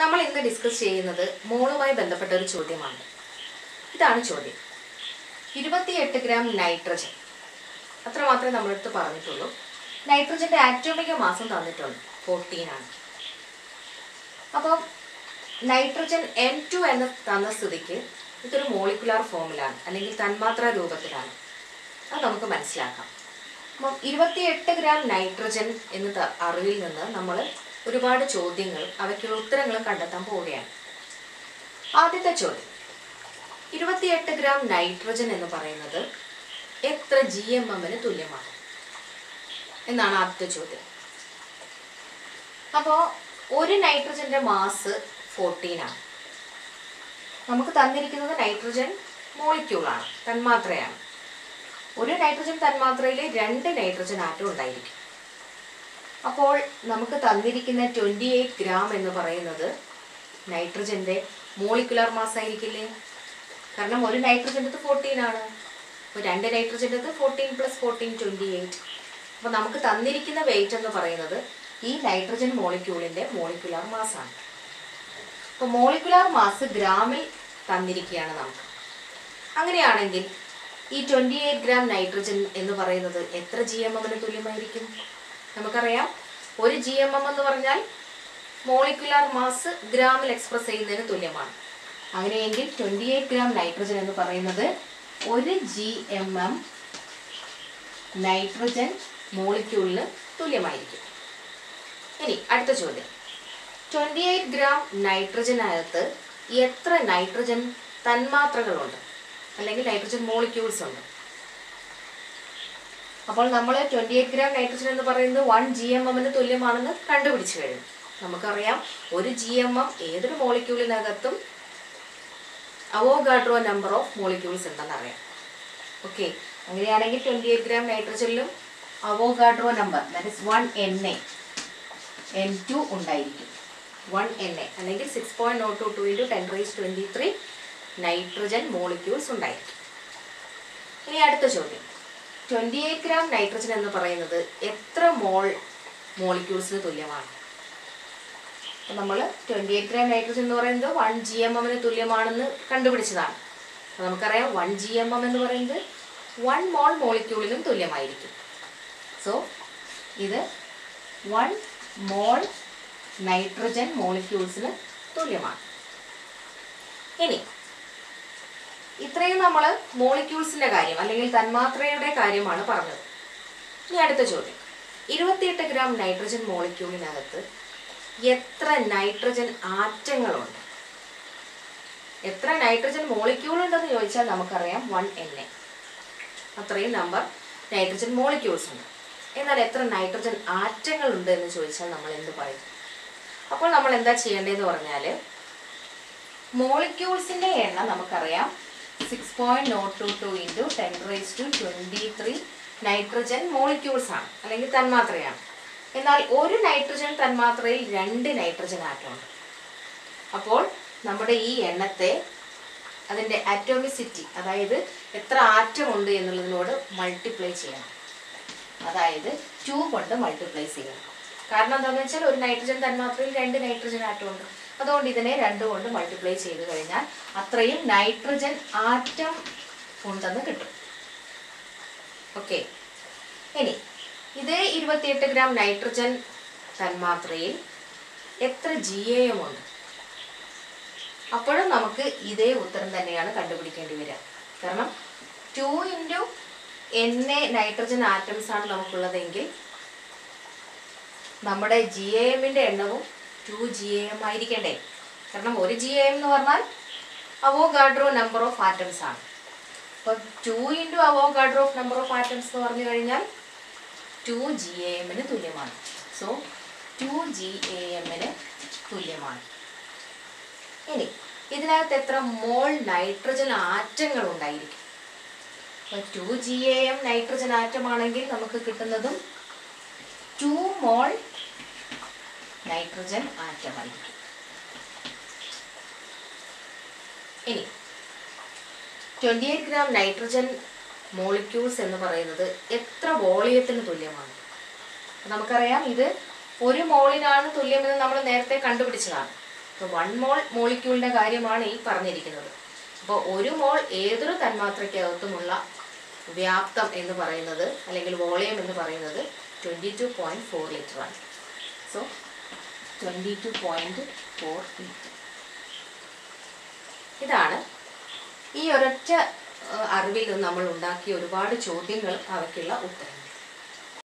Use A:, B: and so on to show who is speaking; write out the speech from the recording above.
A: നമ്മൾ ഇന്ന് ഡിസ്കസ് ചെയ്യുന്നത് മോളുമായി ബന്ധപ്പെട്ട ഒരു ചോദ്യമാണ് ഇതാണ് ചോദ്യം ഇരുപത്തിയെട്ട് ഗ്രാം നൈട്രജൻ അത്ര മാത്രമേ നമ്മളെടുത്ത് പറഞ്ഞിട്ടുള്ളൂ നൈട്രജന്റെ ആറ്റോമിക മാസം തന്നിട്ടുണ്ട് ഫോർട്ടീൻ ആണ് അപ്പം നൈട്രജൻ എൻ ടു എന്ന് തന്ന സ്ഥിതിക്ക് ഇതൊരു മോളിക്കുലാർ ഫോമിലാണ് അല്ലെങ്കിൽ തന്മാത്രാ രൂപത്തിലാണ് അത് നമുക്ക് മനസ്സിലാക്കാം അപ്പം ഇരുപത്തിയെട്ട് ഗ്രാം നൈട്രജൻ എന്ന ത- അറിവിൽ നിന്ന് നമ്മൾ ഒരുപാട് ചോദ്യങ്ങൾ അവയ്ക്കുള്ള ഉത്തരങ്ങളും കണ്ടെത്താൻ പോവുകയാണ് ആദ്യത്തെ ചോദ്യം ഇരുപത്തിയെട്ട് ഗ്രാം നൈട്രജൻ എന്ന് പറയുന്നത് എത്ര ജി എം എമ്മിന് തുല്യമാണ് എന്നാണ് ആദ്യത്തെ ചോദ്യം അപ്പോൾ ഒരു നൈട്രജന്റെ മാസ് ഫോർട്ടീൻ ആണ് നമുക്ക് തന്നിരിക്കുന്നത് നൈട്രജൻ മോളിക്യൂളാണ് തന്മാത്രയാണ് ഒരു നൈട്രജൻ തന്മാത്രയിൽ രണ്ട് നൈട്രജൻ ആറ്റം ഉണ്ടായിരിക്കും അപ്പോൾ നമുക്ക് തന്നിരിക്കുന്ന ട്വൻറ്റി എയ്റ്റ് ഗ്രാം എന്ന് പറയുന്നത് നൈട്രജന്റെ മോളിക്കുലർ മാസ് ആയിരിക്കില്ലേ കാരണം ഒരു നൈട്രജൻ്റെത് ഫോർട്ടീൻ ആണ് അപ്പോൾ രണ്ട് നൈട്രജൻ്റെത് fourteen plus fourteen twenty eight അപ്പോൾ നമുക്ക് തന്നിരിക്കുന്ന വെയിറ്റ് എന്ന് പറയുന്നത് ഈ നൈട്രജൻ മോളിക്യൂളിൻ്റെ മോളിക്കുലാർ മാസാണ് അപ്പോൾ മോളിക്കുലാർ മാസ് ഗ്രാമിൽ തന്നിരിക്കുകയാണ് നമുക്ക് അങ്ങനെയാണെങ്കിൽ ഈ ട്വൻറ്റി എയ്റ്റ് ഗ്രാം നൈട്രജൻ എന്ന് പറയുന്നത് എത്ര ജി എം എമ്മിന് തുല്യമായിരിക്കും നമുക്കറിയാം ഒരു ജി എം എം എന്ന് പറഞ്ഞാൽ മോളിക്കുലാർ മാസ് ഗ്രാമിൽ എക്സ്പ്രസ് ചെയ്യുന്നതിന് തുല്യമാണ് അങ്ങനെയെങ്കിൽ ട്വൻറ്റി എയ്റ്റ് ഗ്രാം നൈട്രജൻ എന്ന് പറയുന്നത് ഒരു ജി എം എം നൈട്രജൻ മോളിക്യൂളിന് തുല്യമായിരിക്കും ഇനി അടുത്ത ചോദ്യം ട്വൻറ്റി എയ്റ്റ് ഗ്രാം നൈട്രജനകത്ത് എത്ര നൈട്രജൻ തന്മാത്രകളുണ്ട് അല്ലെങ്കിൽ നൈട്രജൻ മോളിക്യൂൾസ് ഉണ്ട് അപ്പോൾ നമ്മൾ ട്വൻറ്റി എയ്റ്റ് ഗ്രാം നൈട്രജൻ എന്ന് പറയുന്നത് വൺ ജി എം എമ്മിന് തുല്യമാണെന്ന് കണ്ടുപിടിച്ചു കഴിഞ്ഞു നമുക്കറിയാം ഒരു ജി എം എം ഏതൊരു മോളിക്യൂളിനകത്തും അവോഗാഡ്രോ നമ്പർ ഓഫ് മോളിക്യൂൾസ് ഉണ്ടെന്നറിയാം ഓക്കെ അങ്ങനെയാണെങ്കിൽ ട്വൻറ്റി എയ്റ്റ് ഗ്രാം നൈട്രജനിലും Avogadro number that is one N A N two ഉണ്ടായിരിക്കും വൺ എൻ എ അല്ലെങ്കിൽ six point nought two two into ten raise twenty three nitrogen molecules ഉണ്ടായിരിക്കും ഇനി അടുത്ത ചോദ്യം twenty eight gram nitrogen എന്ന് പറയുന്നത് എത്ര മോൾ മോളിക്യൂൾസിന് തുല്യമാണ് നമ്മൾ ട്വൻറ്റി എയ്റ്റ് ഗ്രാം നൈട്രജൻ എന്ന് പറയുന്നത് വൺ ജി എം എമ്മിന് തുല്യമാണെന്ന് കണ്ടുപിടിച്ചതാണ് അപ്പോൾ നമുക്കറിയാം വൺ ജി എം എം എന്ന് പറയുന്നത് വൺ മോൾ മോളിക്യൂളിനും തുല്യമായിരിക്കും സോ ഇത് വൺ മോൾ നൈട്രജൻ മോളിക്യൂൾസിന് തുല്യമാണ് ഇനി ഇത്രയും നമ്മൾ മോളിക്യൂൾസിന്റെ കാര്യം അല്ലെങ്കിൽ തന്മാത്രയുടെ കാര്യമാണ് പറഞ്ഞത് ഇനി അടുത്ത ചോദ്യം ഇരുപത്തിയെട്ട് ഗ്രാം നൈട്രജൻ മോളിക്യൂളിനകത്ത് എത്ര നൈട്രജൻ ആറ്റങ്ങളുണ്ട് എത്ര നൈട്രജൻ മോളിക്യൂൾ ഉണ്ടെന്ന് ചോദിച്ചാൽ നമുക്കറിയാം വൺ എൻ എ അത്രയും നമ്പർ നൈട്രജൻ മോളിക്യൂൾസ് ഉണ്ട് എന്നാൽ എത്ര നൈട്രജൻ ആറ്റങ്ങൾ ഉണ്ട് എന്ന് ചോദിച്ചാൽ നമ്മൾ എന്ത് പറയും അപ്പോൾ നമ്മൾ എന്താ ചെയ്യേണ്ടതെന്ന് പറഞ്ഞാൽ മോളിക്യൂൾസിന്റെ എണ്ണം നമുക്കറിയാം six point nought two two into ten raise to twenty three nitrogen molecules ആണ് അല്ലെങ്കിൽ തന്മാത്രയാണ് എന്നാൽ ഒരു നൈട്രജൻ തന്മാത്രയിൽ രണ്ട് നൈട്രജൻ ആറ്റമുണ്ട് അപ്പോൾ നമ്മുടെ ഈ എണ്ണത്തെ അതിൻ്റെ ആറ്റോമിസിറ്റി അതായത് എത്ര ആറ്റം ഉണ്ട് എന്നുള്ളതിനോട് മൾട്ടിപ്ലൈ ചെയ്യണം അതായത് ടു കൊണ്ട് മൾട്ടിപ്ലൈ ചെയ്യണം കാരണം എന്താണെന്ന് വെച്ചാൽ ഒരു നൈട്രജൻ തന്മാത്രയിൽ രണ്ട് നൈട്രജൻ ആറ്റം ഉണ്ട് അതുകൊണ്ട് ഇതിനെ രണ്ട് കൊണ്ട് മൾട്ടിപ്ലൈ ചെയ്ത് കഴിഞ്ഞാൽ അത്രയും നൈട്രജൻ ആറ്റം ഉണ്ടെന്ന് കിട്ടും ഓക്കെ ഇനി ഇതേ ഇരുപത്തിയെട്ട് ഗ്രാം നൈട്രജൻ തന്മാത്രയിൽ എത്ര ജി എ എം ഉണ്ട് അപ്പോഴും നമുക്ക് ഇതേ ഉത്തരം തന്നെയാണ് കണ്ടുപിടിക്കേണ്ടി വരിക കാരണം two into N A nitrogen atoms ആണ് നമുക്കുള്ളതെങ്കിൽ നമ്മുടെ ജി എ എമ്മിൻ്റെ എണ്ണവും ടു ജി എ എം ആയിരിക്കണ്ടേ കാരണം ഒരു ജി എ എം എന്ന് പറഞ്ഞാൽ അവോഗാഡ്രോ നമ്പർ ഓഫ് ആറ്റംസ് ആണ് അപ്പോൾ two into Avogadro of number of atoms എന്ന് പറഞ്ഞു കഴിഞ്ഞാൽ ടു ജി എ എമ്മിന് തുല്യമാണ് സോ ടു ജി എ എമ്മിന് തുല്യമാണ് ഇനി ഇതിനകത്ത് എത്ര മോൾ നൈട്രജൻ ആറ്റങ്ങൾ ഉണ്ടായിരിക്കും അപ്പോൾ two G A M nitrogen atom ആണെങ്കിൽ നമുക്ക് കിട്ടുന്നതും ടു മോൾ നൈട്രജൻ ആറ്റമായിരിക്കും ഇനി twenty eight gram nitrogen molecules എന്ന് പറയുന്നത് എത്ര വോളിയത്തിന് തുല്യമാണ് നമുക്കറിയാം ഇത് ഒരു മോളിനാണ് തുല്യമെന്ന് നമ്മൾ നേരത്തെ കണ്ടുപിടിച്ചതാണ് അപ്പോൾ വൺ മോൾ മോളിക്യൂളിൻ്റെ കാര്യമാണ് ഈ പറഞ്ഞിരിക്കുന്നത് അപ്പോൾ ഒരു മോൾ ഏതൊരു തന്മാത്രയ്ക്കകത്തുമുള്ള വ്യാപ്തം എന്ന് പറയുന്നത് അല്ലെങ്കിൽ വോളിയം എന്ന് പറയുന്നത് twenty two point four litre ആണ് so twenty two point four litre ഇതാണ് ഈ ഒരൊറ്റ ഏഹ്, അറിവിൽ നിന്ന് നമ്മൾ ഉണ്ടാക്കിയ ഒരുപാട് ചോദ്യങ്ങൾ അവയ്ക്കുള്ള ഉത്തരങ്ങൾ